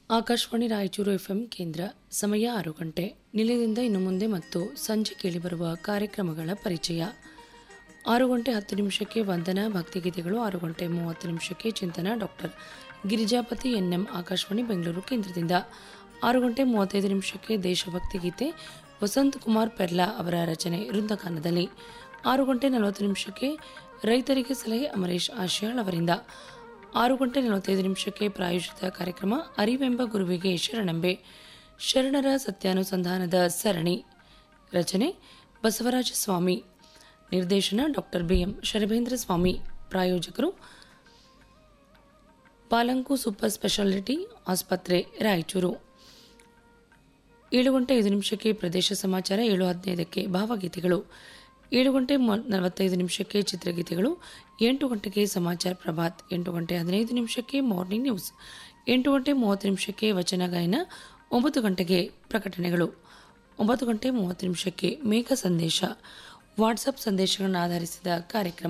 Akashvani Raichur FM ಕೇಂದ್ರ ಸಮಯ ಆರು ಗಂಟೆ ನಿಲಯದಿಂದ ಇನ್ನು ಮುಂದೆ ಮತ್ತು ಸಂಜೆ ಕೇಳಿಬರುವ ಕಾರ್ಯಕ್ರಮಗಳ ಪರಿಚಯ ಆರು ಗಂಟೆ ಹತ್ತು ನಿಮಿಷಕ್ಕೆ ವಂದನಾ ಭಕ್ತಿಗೀತೆಗಳು ಆರು ಗಂಟೆ ಮೂವತ್ತು ನಿಮಿಷಕ್ಕೆ ಚಿಂತನ ಡಾಕ್ಟರ್ ಗಿರಿಜಾಪತಿ ಎನ್ಎಂ ಆಕಾಶವಾಣಿ ಬೆಂಗಳೂರು ಕೇಂದ್ರದಿಂದ ಆರು ಗಂಟೆ ಮೂವತ್ತೈದು ನಿಮಿಷಕ್ಕೆ ದೇಶಭಕ್ತಿ ಗೀತೆ ವಸಂತ್ ಕುಮಾರ್ ಪೆರ್ಲಾ ಅವರ ರಚನೆ ವೃಂದಗಾನದಲ್ಲಿ ಆರು ಗಂಟೆ ನಲವತ್ತು ನಿಮಿಷಕ್ಕೆ ರೈತರಿಗೆ ಸಲಹೆ ಅಮರೇಶ್ ಆಶ್ಯಾಳ್ ಅವರಿಂದ ಆರು ಗಂಟೆ ನಲವತ್ತೈದು ನಿಮಿಷಕ್ಕೆ ಪ್ರಾಯೋಜಿತ ಕಾರ್ಯಕ್ರಮ ಅರಿವೆಂಬ ಗುರುವಿಗೆ ಶರಣಂಬೆ ಶರಣರ ಸತ್ಯಾನುಸಂಧಾನದ ಸರಣಿ ರಚನೆ ಬಸವರಾಜ ಸ್ವಾಮಿ ನಿರ್ದೇಶನ ಡಾಕ್ಟರ್ ಬಿಎಂ ಶರಭೇಂದ್ರ ಸ್ವಾಮಿ ಪ್ರಾಯೋಜಕರು ಪಾಲಂಕು ಸೂಪರ್ ಸ್ಪೆಷಾಲಿಟಿ ಆಸ್ಪತ್ರೆ ರಾಯಚೂರು ಏಳು ಗಂಟೆ ಐದು ನಿಮಿಷಕ್ಕೆ ಪ್ರದೇಶ ಸಮಾಚಾರ ಏಳು ಹದಿನೈದಕ್ಕೆ ಭಾವಗೀತೆಗಳು ಏಳು ಗಂಟೆ ಮ- ನಲವತ್ತೈದು ನಿಮಿಷಕ್ಕೆ ಚಿತ್ರಗೀತೆಗಳು ಎಂಟು ಗಂಟೆಗೆ ಸಮಾಚಾರ ಪ್ರಭಾತ್ ಎಂಟು ಗಂಟೆ ಹದಿನೈದು ನಿಮಿಷಕ್ಕೆ ಮಾರ್ನಿಂಗ್ ನ್ಯೂಸ್ ಎಂಟು ಗಂಟೆ ಮೂವತ್ತು ನಿಮಿಷಕ್ಕೆ ವಚನ ಗಾಯನ ಒಂಬತ್ತು ಗಂಟೆಗೆ ಪ್ರಕಟಣೆಗಳು ಒಂಬತ್ತು ಗಂಟೆ ಮೂವತ್ತು ನಿಮಿಷಕ್ಕೆ ಮೇಘ ಸಂದೇಶ ವಾಟ್ಸಪ್ ಸಂದೇಶಗಳನ್ನು ಆಧರಿಸಿದ ಕಾರ್ಯಕ್ರಮ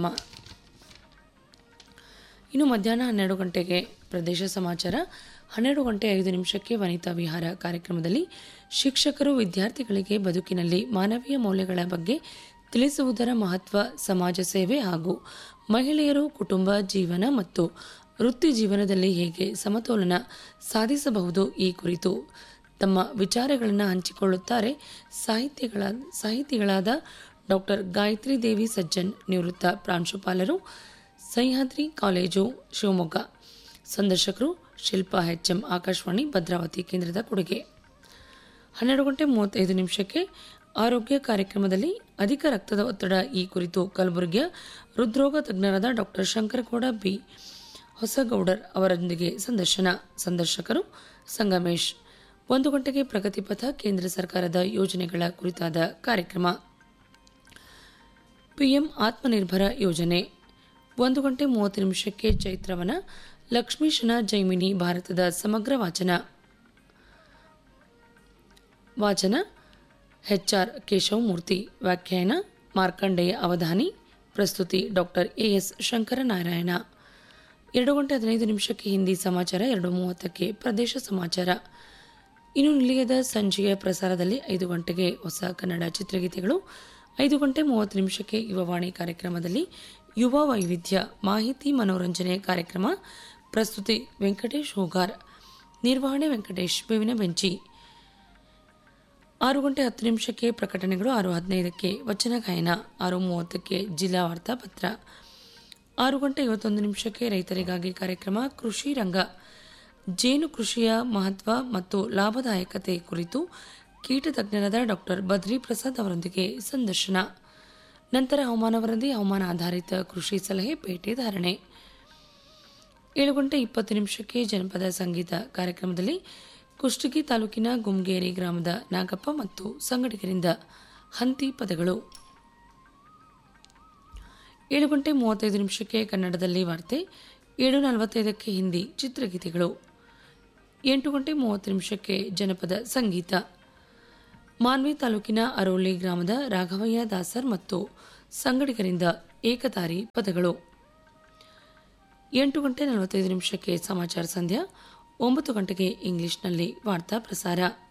ಇನ್ನು ಮಧ್ಯಾಹ್ನ ಹನ್ನೆರಡು ಗಂಟೆಗೆ ಪ್ರದೇಶ ಸಮಾಚಾರ ಹನ್ನೆರಡು ಗಂಟೆ ಐದು ನಿಮಿಷಕ್ಕೆ ವನಿತಾ ವಿಹಾರ ಕಾರ್ಯಕ್ರಮದಲ್ಲಿ ಶಿಕ್ಷಕರು ವಿದ್ಯಾರ್ಥಿಗಳಿಗೆ ಬದುಕಿನಲ್ಲಿ ಮಾನವೀಯ ಮೌಲ್ಯಗಳ ಬಗ್ಗೆ ತಿಳಿಸುವುದರ ಮಹತ್ವ ಸಮಾಜ ಸೇವೆ ಹಾಗೂ ಮಹಿಳೆಯರು ಕುಟುಂಬ ಜೀವನ ಮತ್ತು ವೃತ್ತಿ ಜೀವನದಲ್ಲಿ ಹೇಗೆ ಸಮತೋಲನ ಸಾಧಿಸಬಹುದು ಈ ಕುರಿತು ತಮ್ಮ ವಿಚಾರಗಳನ್ನು ಹಂಚಿಕೊಳ್ಳುತ್ತಾರೆ ಸಾಹಿತ್ಯಗಳ ಸಾಹಿತಿಗಳಾದ ಡಾಕ್ಟರ್ ಗಾಯತ್ರಿ ದೇವಿ ಸಜ್ಜನ್ ನಿವೃತ್ತ ಪ್ರಾಂಶುಪಾಲರು ಸಹ್ಯಾದ್ರಿ ಕಾಲೇಜು ಶಿವಮೊಗ್ಗ ಸಂದರ್ಶಕರು ಶಿಲ್ಪಾ ಎಚ್ಎಂ ಆಕಾಶವಾಣಿ ಭದ್ರಾವತಿ ಕೇಂದ್ರದ ಕೊಡುಗೆ ಹನ್ನೆರಡು ಗಂಟೆ ಮೂವತ್ತೈದು ನಿಮಿಷಕ್ಕೆ ಆರೋಗ್ಯ ಕಾರ್ಯಕ್ರಮದಲ್ಲಿ ಅಧಿಕ ರಕ್ತದ ಒತ್ತಡ ಈ ಕುರಿತು ಕಲಬುರಗಿಯ ಹೃದ್ರೋಗ ತಜ್ಞರಾದ ಡಾಕ್ಟರ್ ಶಂಕರಗೌಡ ಬಿ ಹೊಸಗೌಡರ್ ಅವರೊಂದಿಗೆ ಸಂದರ್ಶನ ಸಂದರ್ಶಕರು ಸಂಗಮೇಶ್ ಒಂದು ಗಂಟೆಗೆ ಪ್ರಗತಿಪಥ ಕೇಂದ್ರ ಸರ್ಕಾರದ ಯೋಜನೆಗಳ ಕುರಿತಾದ ಕಾರ್ಯಕ್ರಮ ಪಿಎಂ ಆತ್ಮನಿರ್ಭರ ಯೋಜನೆ ಒಂದು ಗಂಟೆ ಮೂವತ್ತು ನಿಮಿಷಕ್ಕೆ ಚೈತ್ರವನ ಲಕ್ಷ್ಮೀಶನ ಜೈಮಿನಿ ಭಾರತದ ಸಮಗ್ರ ವಾಚನ ವಾಚನ ಎಚ್ಆರ್ ಕೇಶವಮೂರ್ತಿ ವ್ಯಾಖ್ಯಾನ ಮಾರ್ಕಂಡೇಯ ಅವಧಾನಿ ಪ್ರಸ್ತುತಿ ಡಾಕ್ಟರ್ ಎಎಸ್ ಶಂಕರನಾರಾಯಣ ಎರಡು ಗಂಟೆ ಹದಿನೈದು ನಿಮಿಷಕ್ಕೆ ಹಿಂದಿ ಸಮಾಚಾರ ಎರಡು ಮೂವತ್ತಕ್ಕೆ ಪ್ರದೇಶ ಸಮಾಚಾರ ಇನ್ನು ನಿಲಯದ ಸಂಜೆಯ ಪ್ರಸಾರದಲ್ಲಿ ಐದು ಗಂಟೆಗೆ ಹೊಸ ಕನ್ನಡ ಚಿತ್ರಗೀತೆಗಳು ಐದು ಗಂಟೆ ಮೂವತ್ತು ನಿಮಿಷಕ್ಕೆ ಯುವವಾಣಿ ಕಾರ್ಯಕ್ರಮದಲ್ಲಿ ಯುವ ವೈವಿಧ್ಯ ಮಾಹಿತಿ ಮನೋರಂಜನೆ ಕಾರ್ಯಕ್ರಮ ಪ್ರಸ್ತುತಿ ವೆಂಕಟೇಶ್ ಹೋಗಾರ್ ನಿರ್ವಹಣೆ ವೆಂಕಟೇಶ್ ಬೇವಿನ ಬೆಂಚಿ ಆರು ಗಂಟೆ ಹತ್ತು ನಿಮಿಷಕ್ಕೆ ಪ್ರಕಟಣೆಗಳು ಆರು ಹದಿನೈದಕ್ಕೆ ವಚನ ಗಾಯನ ಆರು ಮೂವತ್ತಕ್ಕೆ ಜಿಲ್ಲಾ ವಾರ್ತಾಪತ್ರ ಆರು ಗಂಟೆ ಐವತ್ತೊಂದು ನಿಮಿಷಕ್ಕೆ ರೈತರಿಗಾಗಿ ಕಾರ್ಯಕ್ರಮ ಕೃಷಿ ರಂಗ ಜೇನು ಕೃಷಿಯ ಮಹತ್ವ ಮತ್ತು ಲಾಭದಾಯಕತೆ ಕುರಿತು ಕೀಟ ತಜ್ಞರಾದ ಡಾಕ್ಟರ್ ಬದ್ರಿ ಪ್ರಸಾದ್ ಅವರೊಂದಿಗೆ ಸಂದರ್ಶನ ನಂತರ ಹವಾಮಾನ ವರದಿ ಹವಾಮಾನ ಆಧಾರಿತ ಕೃಷಿ ಸಲಹೆ ಪೇಟೆ ಧಾರಣೆ ಏಳು ಗಂಟೆ ಇಪ್ಪತ್ತು ನಿಮಿಷಕ್ಕೆ ಜನಪದ ಸಂಗೀತ ಕಾರ್ಯಕ್ರಮದಲ್ಲಿ ಕುಷ್ಟಗಿ ತಾಲೂಕಿನ ಗುಮ್ಗೇರಿ ಗ್ರಾಮದ ನಾಗಪ್ಪ ಮತ್ತು ಸಂಗಡಿಗರಿಂದ ಹಂತಿ ಪದಗಳು ಏಳು ಗಂಟೆ ಮೂವತ್ತೈದು ನಿಮಿಷಕ್ಕೆ ಕನ್ನಡದಲ್ಲಿ ವಾರ್ತೆ ಏಳು ನಲವತ್ತೈದಕ್ಕೆ ಹಿಂದಿ ಚಿತ್ರಗೀತೆಗಳು ಎಂಟು ಗಂಟೆ ಮೂವತ್ತು ನಿಮಿಷಕ್ಕೆ ಜನಪದ ಸಂಗೀತ ಮಾನ್ವಿ ತಾಲೂಕಿನ ಅರೋಲಿ ಗ್ರಾಮದ ರಾಘವಯ್ಯ ದಾಸರ್ ಮತ್ತು ಸಂಗಡಿಗರಿಂದ ಏಕತಾರಿ ಪದಗಳು ಎಂಟು ಗಂಟೆ ನಲವತ್ತೈದು ನಿಮಿಷಕ್ಕೆ ಸಮಾಚಾರ ಸಂಧ್ಯಾ ಒಂಬತ್ತು ಗಂಟೆಗೆ ಇಂಗ್ಲಿಷ್ನಲ್ಲಿ ವಾರ್ತಾ ಪ್ರಸಾರ